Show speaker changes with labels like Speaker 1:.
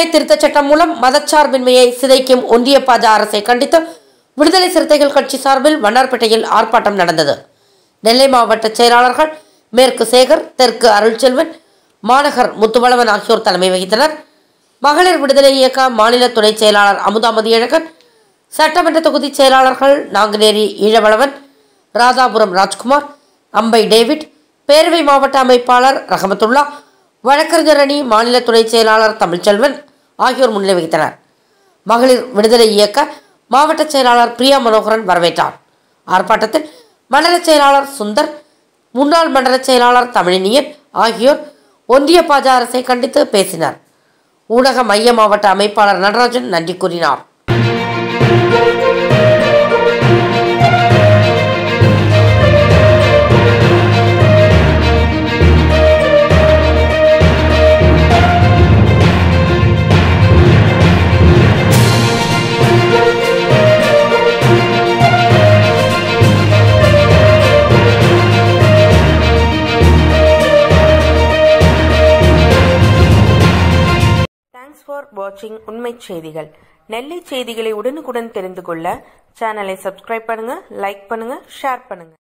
Speaker 1: குடியுரிமை திருத்தச் சட்டம் மூலம் மதச்சார்பின்மையை சிதைக்கும் ஒன்றிய பாஜக அரசை கண்டித்து விடுதலை சிறுத்தைகள் கட்சி சார்பில் வண்ணார்பேட்டையில் ஆர்ப்பாட்டம் நடந்தது நெல்லை மாவட்ட செயலாளர்கள் மேற்கு சேகர் தெற்கு அருள்செல்வன் மாநகர் முத்துவளவன் ஆகியோர் தலைமை வகித்தனர் மகளிர் விடுதலை இயக்க மாநில துணை செயலாளர் அமுதாமதி அழகன் சட்டமன்ற தொகுதி செயலாளர்கள் நாங்குநேரி ஈழவளவன் ராதாபுரம் ராஜ்குமார் அம்பை டேவிட் பேரவை மாவட்ட அமைப்பாளர் ரஹமத்துல்லா வழக்கறிஞர் அணி மாநில துணை செயலாளர் தமிழ்ச்செல்வன் ஆகியோர் முன்னிலை வகித்தனர் மகளிர் விடுதலை இயக்க மாவட்ட செயலாளர் பிரியா மனோகரன் வரவேற்றார் ஆர்ப்பாட்டத்தில் மண்டல செயலாளர் சுந்தர் முன்னாள் மண்டல செயலாளர் தமிழினியன் ஆகியோர் ஒன்றிய பாஜக அரசை கண்டித்து பேசினர் ஊடக மைய மாவட்ட அமைப்பாளர் நடராஜன் நன்றி கூறினார்
Speaker 2: தேங்க்ஸ் ஃபார் வாட்சிங் உண்மை செய்திகள் நெல்லை செய்திகளை உடனுக்குடன் தெரிந்து கொள்ள சேனலை சப்ஸ்கிரைப் பண்ணுங்க லைக் பண்ணுங்க ஷேர் பண்ணுங்க